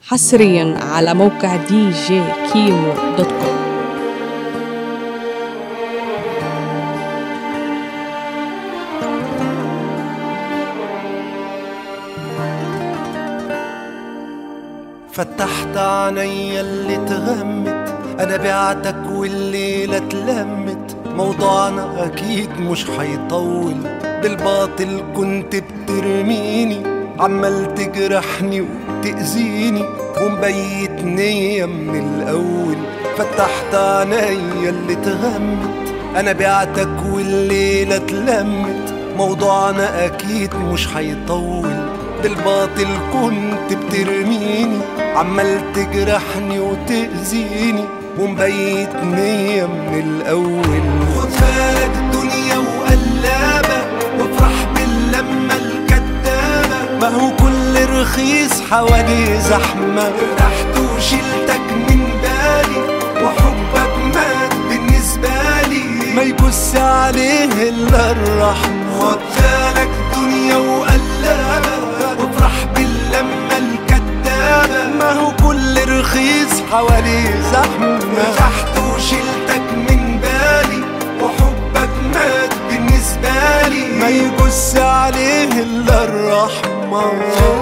حصريا على موقع دي جي كيمو دوت كوم فتحت عينيا اللي اتغمت انا بعتك والليلة اتلمت موضوعنا اكيد مش هيطول بالباطل كنت بترميني عمال تجرحني وتأذيني ومبيت نية من الاول فتحت عينيا اللي اتغمت انا بعتك والليلة اتلمت موضوعنا اكيد مش هيطول بالباطل كنت بترميني عمال تجرحني وتأذيني ومبيت نية من الأول خد بالك الدنيا وقلابة وافرح باللمة الكدابة ما هو كل رخيص حواليه زحمة ارتحت وشلتك من بالي وحبك مات بالنسبة لي ما يبص عليه إلا الرحمة خد بالك الدنيا وقلابة وافرح باللمة الكدابة ما هو كل رخيص حواليه زحمة فتحت وشلتك من بالي وحبك مات بالنسبة لي ما يبص عليه إلا الرحمة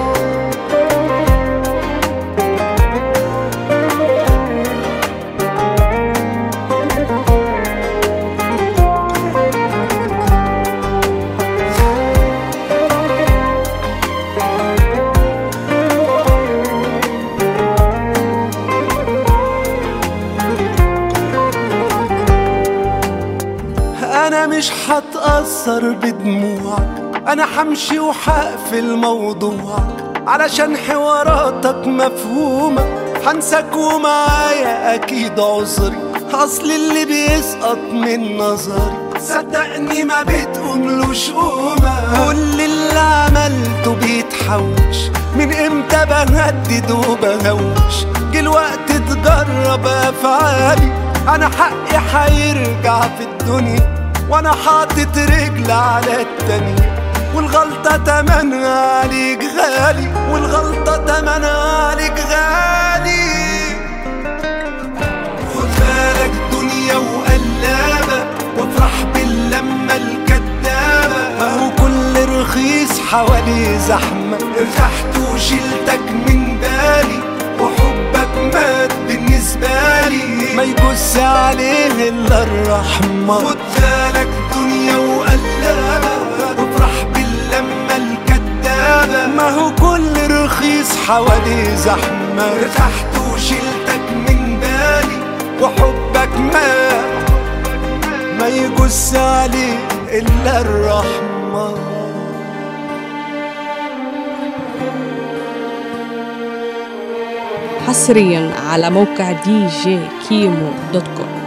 انا مش هتأثر بدموعك انا همشي وهقفل موضوعك علشان حواراتك مفهومة هنساك ومعايا اكيد عذري اصل اللي بيسقط من نظري صدقني ما بتقوملوش قومة كل اللي عملته بيتحوش من امتى بهدد وبهوش جه الوقت تجرب افعالي انا حقي هيرجع في الدنيا وانا حاطط رجل على التانية والغلطة تمنها عليك غالي والغلطة تمنها عليك غالي خد بالك دنيا وقلابة وافرح باللمة الكدابة ما هو كل رخيص حواليه زحمة ارتحت وشلتك من بالي وحبك مات بالنسبة لي ما يبص عليه إلا الرحمة خد بالك دنيا وقلابة وافرح باللمة الكدابة ما هو كل رخيص حواليه زحمة ارتحت وشلتك من بالي وحبك مات ما يجوز عليه إلا الرحمة حصريا على موقع دي جي كيمو دوت كوم